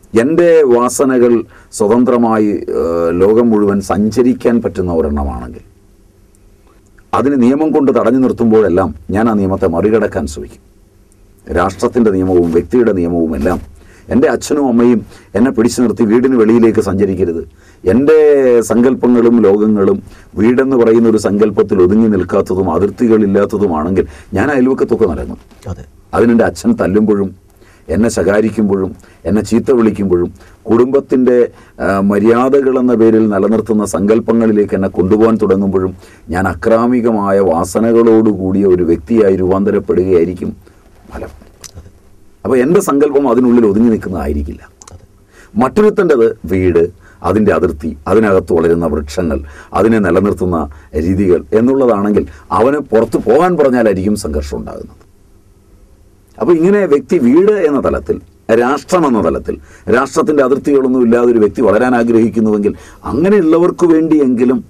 എൻ്റെ വാസനകൾ സ്വതന്ത്രമായി ഏഹ്, ലോകം മുഴുവൻ സഞ്ചരിക്കാൻ പറ്റുന്ന ഒരെണ്ണമാണെങ്കിൽ അതിന് നിയമം കൊണ്ട് തടഞ്ഞു നിർത്തുമ്പോഴെല്ലാം ഞാൻ ആ നിയമത്തെ മറികടക്കാൻ ശ്രമിക്കും രാഷ്ട്രത്തിൻ്റെ നിയമവും വ്യക്തിയുടെ നിയമവും എല്ലാം എൻ്റെ അച്ഛനും അമ്മയും എന്നെ പിടിച്ചു നിർത്തി വീടിന് വെളിയിലേക്ക് സഞ്ചരിക്കരുത് എൻ്റെ സങ്കല്പങ്ങളും ലോകങ്ങളും വീടെന്ന് പറയുന്ന ഒരു സങ്കല്പത്തിൽ ഒതുങ്ങി നിൽക്കാത്തതും അതിർത്തികളില്ലാത്തതുമാണെങ്കിൽ ഞാൻ അയൽവക്കത്തൊക്കെ നടക്കും അതെ അതിനെൻ്റെ അച്ഛൻ തല്ലുമ്പോഴും എന്നെ ശകാരിക്കുമ്പോഴും എന്നെ ചീത്ത വിളിക്കുമ്പോഴും കുടുംബത്തിൻ്റെ ആ, മര്യാദകളെന്ന പേരിൽ നിലനിർത്തുന്ന സങ്കല്പങ്ങളിലേക്ക് എന്നെ കൊണ്ടുപോകാൻ തുടങ്ങുമ്പോഴും ഞാൻ അക്രാമികമായ വാസനകളോടുകൂടിയ ഒരു വ്യക്തിയായി രൂപാന്തരപ്പെടുകയായിരിക്കും ഫലം അപ്പോൾ എൻ്റെ സങ്കല്പം അതിനുള്ളിൽ ഒതുങ്ങി നിൽക്കുന്നതായിരിക്കില്ല മറ്റൊരുത്തൻ്റെത് വീട് അതിൻ്റെ അതിർത്തി അതിനകത്ത് വളരുന്ന വൃക്ഷങ്ങൾ അതിനെ നിലനിർത്തുന്ന രീതികൾ എന്നുള്ളതാണെങ്കിൽ അവന് പുറത്ത് പോകാൻ പറഞ്ഞാലായിരിക്കും സംഘർഷം ഉണ്ടാകുന്നത് അപ്പോൾ ഇങ്ങനെ വ്യക്തി വീട് എന്ന തലത്തിൽ രാഷ്ട്രം എന്ന തലത്തിൽ രാഷ്ട്രത്തിൻ്റെ അതിർത്തികളൊന്നും ഇല്ലാതെ ഒരു വ്യക്തി വളരാൻ ആഗ്രഹിക്കുന്നുവെങ്കിൽ അങ്ങനെയുള്ളവർക്ക് വേണ്ടിയെങ്കിലും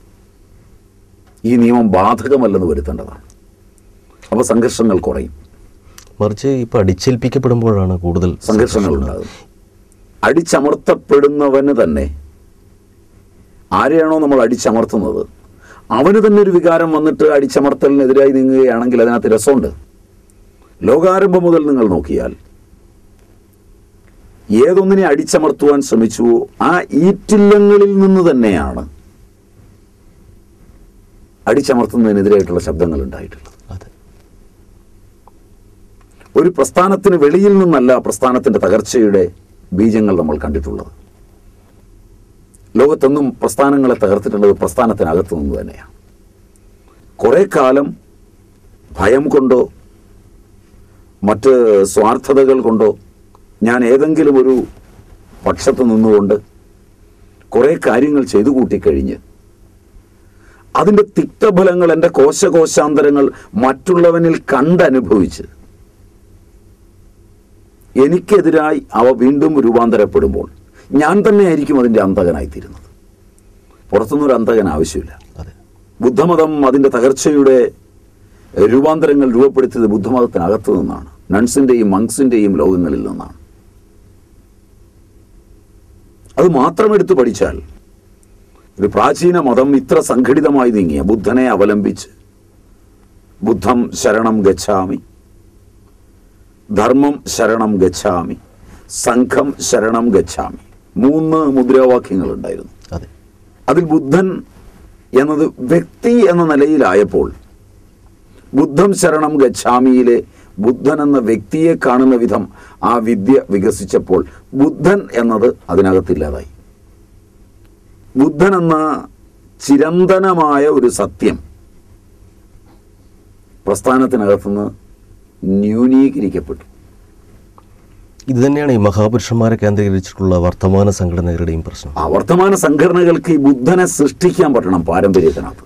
ഈ നിയമം ബാധകമല്ലെന്ന് വരുത്തേണ്ടതാണ് അപ്പോൾ സംഘർഷങ്ങൾ കുറയും മറിച്ച് ഇപ്പൊ അടിച്ചേൽപ്പിക്കപ്പെടുമ്പോഴാണ് കൂടുതൽ സംഘർഷങ്ങൾ ഉണ്ടാകും അടിച്ചമർത്തപ്പെടുന്നവന് തന്നെ ആരെയാണോ നമ്മൾ അടിച്ചമർത്തുന്നത് അവന് തന്നെ ഒരു വികാരം വന്നിട്ട് അടിച്ചമർത്തലിനെതിരായി നീങ്ങുകയാണെങ്കിൽ അതിനകത്ത് രസമുണ്ട് ലോകാരംഭം മുതൽ നിങ്ങൾ നോക്കിയാൽ ഏതൊന്നിനെ അടിച്ചമർത്തുവാൻ ശ്രമിച്ചുവോ ആ ഈറ്റില്ലങ്ങളിൽ നിന്ന് തന്നെയാണ് അടിച്ചമർത്തുന്നതിനെതിരായിട്ടുള്ള ശബ്ദങ്ങൾ ഉണ്ടായിട്ടുള്ളത് അതെ ഒരു പ്രസ്ഥാനത്തിന് വെളിയിൽ നിന്നല്ല പ്രസ്ഥാനത്തിന്റെ തകർച്ചയുടെ ബീജങ്ങൾ നമ്മൾ കണ്ടിട്ടുള്ളത് ലോകത്തെന്നും പ്രസ്ഥാനങ്ങളെ തകർത്തിട്ടുള്ളത് പ്രസ്ഥാനത്തിനകത്ത് നിന്ന് തന്നെയാണ് കുറെ കാലം ഭയം കൊണ്ടോ മറ്റ് സ്വാർത്ഥതകൾ കൊണ്ടോ ഞാൻ ഏതെങ്കിലും ഒരു പക്ഷത്ത് നിന്നുകൊണ്ട് കുറെ കാര്യങ്ങൾ ചെയ്തു കൂട്ടിക്കഴിഞ്ഞ് അതിൻ്റെ തിക്തഫലങ്ങൾ എൻ്റെ കോശകോശാന്തരങ്ങൾ മറ്റുള്ളവനിൽ കണ്ടനുഭവിച്ച് എനിക്കെതിരായി അവ വീണ്ടും രൂപാന്തരപ്പെടുമ്പോൾ ഞാൻ തന്നെയായിരിക്കും അതിൻ്റെ അന്തകനായിത്തീരുന്നത് പുറത്തുനിന്നൊരു അന്തകൻ ആവശ്യമില്ല അതെ ബുദ്ധമതം അതിൻ്റെ തകർച്ചയുടെ രൂപാന്തരങ്ങൾ രൂപപ്പെടുത്തിയത് ബുദ്ധമതത്തിനകത്തു നിന്നാണ് നൺസിൻ്റെയും മങ്സിൻ്റെയും ലോകങ്ങളിൽ നിന്നാണ് അത് മാത്രം എടുത്തു പഠിച്ചാൽ ഒരു പ്രാചീന മതം ഇത്ര സംഘടിതമായി നീങ്ങിയ ബുദ്ധനെ അവലംബിച്ച് ബുദ്ധം ശരണം ഗച്ഛാമി ധർമ്മം ശരണം ഗച്ഛാമി സംഘം ശരണം ഗച്ഛാമി മൂന്ന് മുദ്രാവാക്യങ്ങളുണ്ടായിരുന്നു അതെ അതിൽ ബുദ്ധൻ എന്നത് വ്യക്തി എന്ന നിലയിലായപ്പോൾ ബുദ്ധം ശരണം ഗച്ഛാമിയിലെ ബുദ്ധൻ എന്ന വ്യക്തിയെ കാണുന്ന വിധം ആ വിദ്യ വികസിച്ചപ്പോൾ ബുദ്ധൻ എന്നത് അതിനകത്തില്ലാതായി ബുദ്ധൻ എന്ന ചിരന്തനമായ ഒരു സത്യം പ്രസ്ഥാനത്തിനകത്തുനിന്ന് ന്യൂനീകരിക്കപ്പെട്ടു ഇത് തന്നെയാണ് ഈ മഹാപുരുഷന്മാരെ കേന്ദ്രീകരിച്ചിട്ടുള്ള വർത്തമാന സംഘടനകളുടെയും പ്രശ്നം ആ വർത്തമാന സംഘടനകൾക്ക് ഈ ബുദ്ധനെ സൃഷ്ടിക്കാൻ പറ്റണം പാരമ്പര്യത്തിനകത്ത്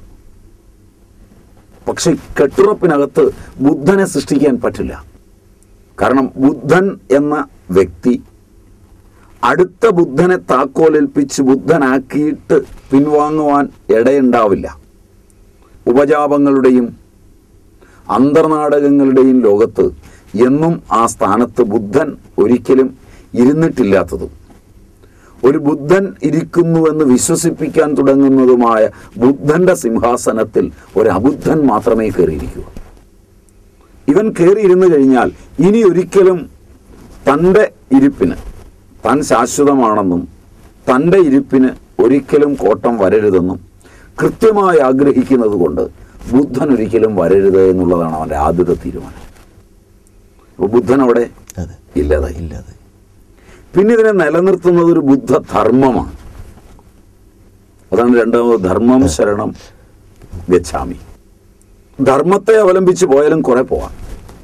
പക്ഷെ കെട്ടുറപ്പിനകത്ത് ബുദ്ധനെ സൃഷ്ടിക്കാൻ പറ്റില്ല കാരണം ബുദ്ധൻ എന്ന വ്യക്തി അടുത്ത ബുദ്ധനെ താക്കോലേൽപ്പിച്ച് ബുദ്ധനാക്കിയിട്ട് പിൻവാങ്ങുവാൻ ഇടയുണ്ടാവില്ല ഉപജാപങ്ങളുടെയും അന്തർനാടകങ്ങളുടെയും ലോകത്ത് എന്നും ആ സ്ഥാനത്ത് ബുദ്ധൻ ഒരിക്കലും ഇരുന്നിട്ടില്ലാത്തതും ഒരു ബുദ്ധൻ ഇരിക്കുന്നുവെന്ന് വിശ്വസിപ്പിക്കാൻ തുടങ്ങുന്നതുമായ ബുദ്ധന്റെ സിംഹാസനത്തിൽ ഒരു അബുദ്ധൻ മാത്രമേ കയറിയിരിക്കൂ ഇവൻ കയറിയിരുന്നു കഴിഞ്ഞാൽ ഇനി ഒരിക്കലും തൻ്റെ ഇരിപ്പിന് താൻ ശാശ്വതമാണെന്നും തൻ്റെ ഇരിപ്പിന് ഒരിക്കലും കോട്ടം വരരുതെന്നും കൃത്യമായി ആഗ്രഹിക്കുന്നത് കൊണ്ട് ബുദ്ധൻ ഒരിക്കലും വരരുത് എന്നുള്ളതാണ് അവൻ്റെ ആദ്യത്തെ തീരുമാനം അപ്പോൾ ബുദ്ധൻ അവിടെ അതെ ഇല്ലാതായി ഇല്ലാതെ പിന്നെ ഇതിനെ നിലനിർത്തുന്നത് ഒരു ബുദ്ധ ധർമ്മമാണ് അതാണ് രണ്ടാമത് ധർമ്മം ശരണം ഗച്ഛാമി ധർമ്മത്തെ അവലംബിച്ച് പോയാലും കുറെ പോവാം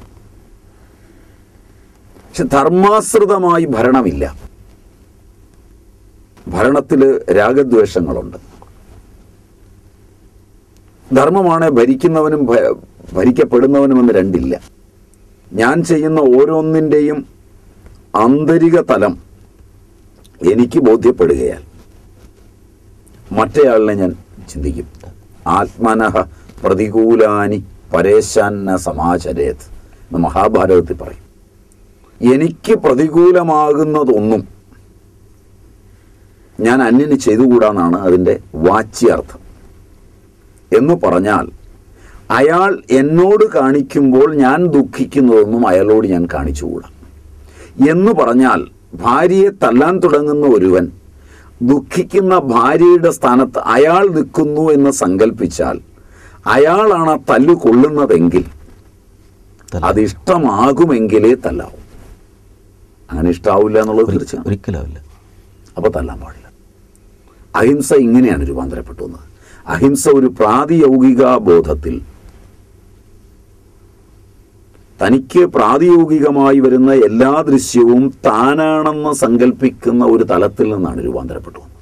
പക്ഷെ ധർമാശ്രിതമായി ഭരണമില്ല ഭരണത്തില് രാഗദ്വേഷങ്ങളുണ്ട് ധർമ്മമാണ് ഭരിക്കുന്നവനും ഭ- ഭരിക്കപ്പെടുന്നവനും എന്ന് രണ്ടില്ല ഞാൻ ചെയ്യുന്ന ഓരോന്നിൻ്റെയും ആന്തരിക തലം എനിക്ക് ബോധ്യപ്പെടുകയാൽ മറ്റേയാളിനെ ഞാൻ ചിന്തിക്കും ആത്മനഃ പ്രതികൂലാനി പരേശാന്ന സമാചരേത് എന്ന് മഹാഭാരതത്തിൽ പറയും എനിക്ക് പ്രതികൂലമാകുന്നതൊന്നും ഞാൻ അന്യന് ചെയ്തുകൂടാന്നാണ് അതിൻ്റെ വാച്യാർത്ഥം എന്ന് പറഞ്ഞാൽ അയാൾ എന്നോട് കാണിക്കുമ്പോൾ ഞാൻ ദുഃഖിക്കുന്നതൊന്നും അയാളോട് ഞാൻ കാണിച്ചുകൂടാ എന്ന് പറഞ്ഞാൽ ഭാര്യയെ തല്ലാൻ തുടങ്ങുന്ന ഒരുവൻ ദുഃഖിക്കുന്ന ഭാര്യയുടെ സ്ഥാനത്ത് അയാൾ നിൽക്കുന്നു എന്ന് സങ്കല്പിച്ചാൽ അയാളാണ് ആ തല്ലു കൊള്ളുന്നതെങ്കിൽ തല്ല. അത് ഇഷ്ടമാകുമെങ്കിലേ തല്ലാവും അങ്ങനെ ഇഷ്ടാവില്ല എന്നുള്ളത് തീർച്ചയാണ് ഒരിക്കലാവില്ല അപ്പോൾ തല്ലാൻ പാടില്ല അഹിംസ ഇങ്ങനെയാണ് രൂപാന്തരപ്പെട്ടു വന്നത് അഹിംസ ഒരു പ്രാതിയൗകിക ബോധത്തിൽ തനിക്ക് പ്രാതിയോഗികമായി വരുന്ന എല്ലാ ദൃശ്യവും താനാണെന്ന് സങ്കല്പിക്കുന്ന ഒരു തലത്തിൽ നിന്നാണ് രൂപാന്തരപ്പെട്ടു വന്നത്